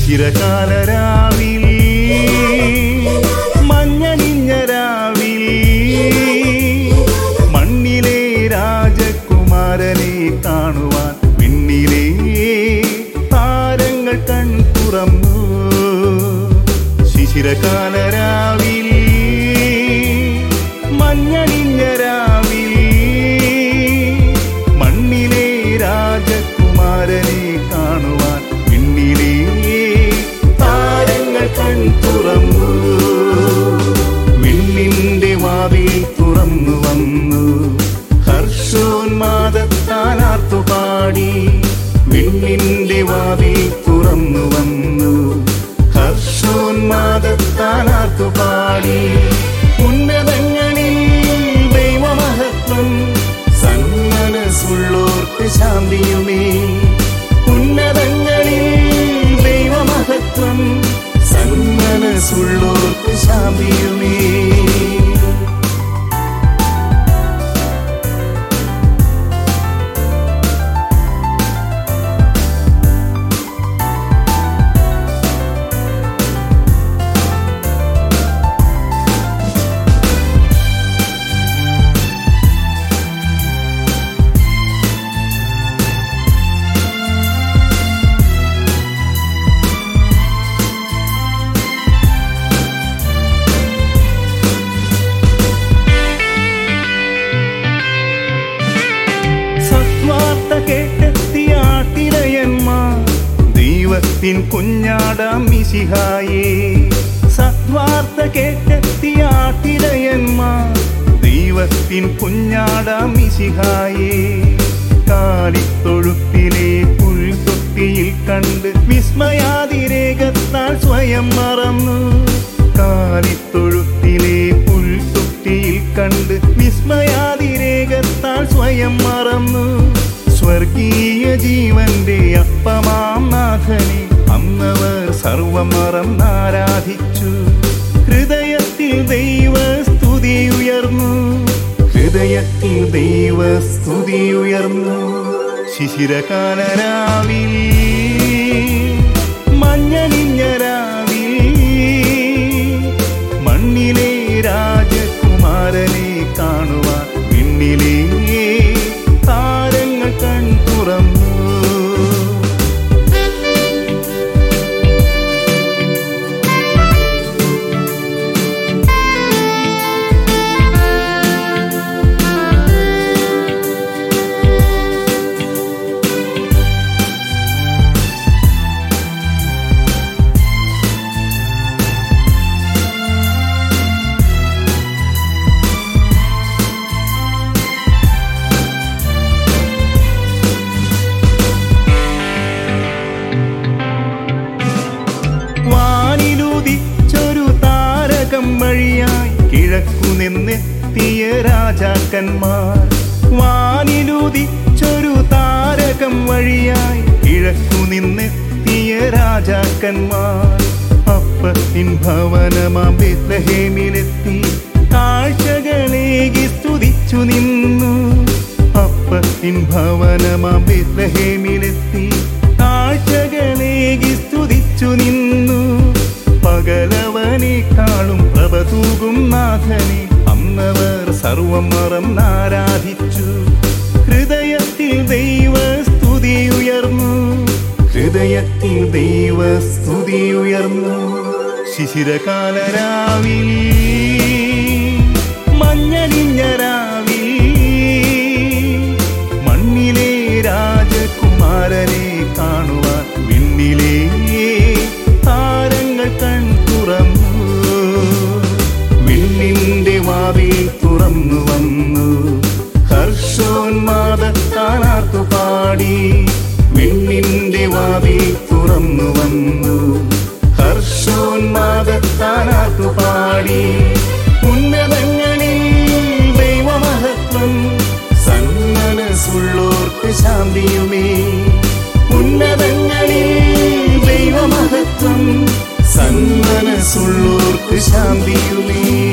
ശിശിരകാലരാവിൽ മഞ്ഞണിഞ്ഞ രാവിൽ മണ്ണിലെ രാജകുമാരനെ കാണുവാൻ വിണ്ണിലെ താരങ്ങൾ കൺ തുറന്നു ശിശിരകാലരാവിൽ മഞ്ഞണിഞ്ഞ രാവിൽ മണ്ണിലെ രാജകുമാരനെ കാണുവാൻ വിണ്ണിലെ താരങ്ങൾ കൺ തുറന്നു വിണ്ണിന്റെ വാതിൽ തുറന്നു വന്നു ഹർഷോന്മാദത്താൽ ആർത്തുപാടി വിണ്ണിന്റെ വാതിൽ തുറന്നു വന്നു ഹർഷോന്മാദത്താൽ ആർത്തുപാടി ഉന്നതങ്ങളിൽ ദൈവമഹത്വം സന്മനസ്സുള്ളോർക്ക് ശാന്തിയുമേ ഉന്നതങ്ങളിൽ ദൈവമഹത്വം സന്മനസ്സുള്ളോർക്ക് ശാന്തിയുമേ സത്വാർത്ത കേട്ടെത്തിയ ആട്ടിടയന്മാർ ദൈവത്തിൻ കുഞ്ഞാടാം മിശിഹായേ സത്വാർത്ത കേട്ടെത്തിയ ആട്ടിടയന്മാർ ദൈവത്തിൻ കുഞ്ഞാടാം മിശിഹായേ കാലിത്തൊഴുത്തിലെ പുൽത്തൊട്ടിയിൽ കണ്ട് വിസ്മയാതിരേകത്താൽ സ്വയം മറന്നു കാലിത്തൊഴുത്തിലെ പുൽത്തൊട്ടിയിൽ കണ്ട് വിസ്മയാതിരേകത്താൽ സ്വയം മറന്നു സ്വർഗീയ ജീവന്റെ അപ്പമാം നാഥനെ അന്നവർ സർവം മറന്നാരാധിച്ചു ഹൃദയത്തിൽ ദൈവ സ്തുതി ഉയർന്നു ഹൃദയത്തിൽ ദൈവ സ്തുതി ഉയർന്നു ശിശിരകാലരാവിൽ മഞ്ഞണിഞ്ഞ രാവിൽ മണ്ണിലെ രാജകുമാരനെ കാണുവാൻ വിണ്ണിലെ താരങ്ങൾ കൺ തുറന്നു വാനിലുദിച്ചൊരു താരകം വഴിയായി കിഴക്കു നിന്നെത്തിയ രാജാക്കന്മാർ വാനിലുദിച്ചൊരു താരകം വഴിയായി കിഴക്കു നിന്നെത്തിയ രാജാക്കന്മാർ അപ്പത്തിൻ ഭവനമാം ബെത്ലഹേമിലെത്തി കാഴ്ചകളേകി സ്തുതിച്ചു നിന്നു അപ്പത്തിൻ ഭവനമാം ബെത്ലഹേമിലെത്തി കാഴ്ചകളേകി സ്തുതിച്ചു നിന്നു പകലവനേക്കാളും പ്രഭ തൂകും നാഥനെ അന്നവർ സർവം മറന്നാരാധിച്ചു ഹൃദയത്തിൽ ദൈവ സ്തുതി ഉയർന്നു ഹൃദയത്തിൽ ദൈവ സ്തുതി ഉയർന്നു ശിശിരകാലരാവിൽ മഞ്ഞണിഞ്ഞ രാവിൽ മണ്ണിലെ രാജകുമാരനെ കാണുവാൻ വിണ്ണിലെ താരങ്ങൾ കൺ തുറന്നു വിണ്ണിന്റെ വാതിൽ തുറന്നു വന്നു ഹർഷോന്മാദത്താനാർത്തു പാടി വിണ്ണിന്റെ വാതിൽ തുറന്നു വന്നു ഹർഷോന്മാദത്താനാർത്തു പാടി ഉന്നതങ്ങളിൽ ദൈവമഹത്വം സന്മനസ്സുള്ളോർക്ക് ശാന്തിയുമേ ഉന്നതങ്ങളിൽ ദൈവമഹത്വം സന്മനസ്സുള്ളോർക്ക് ശാന്തിയുമേ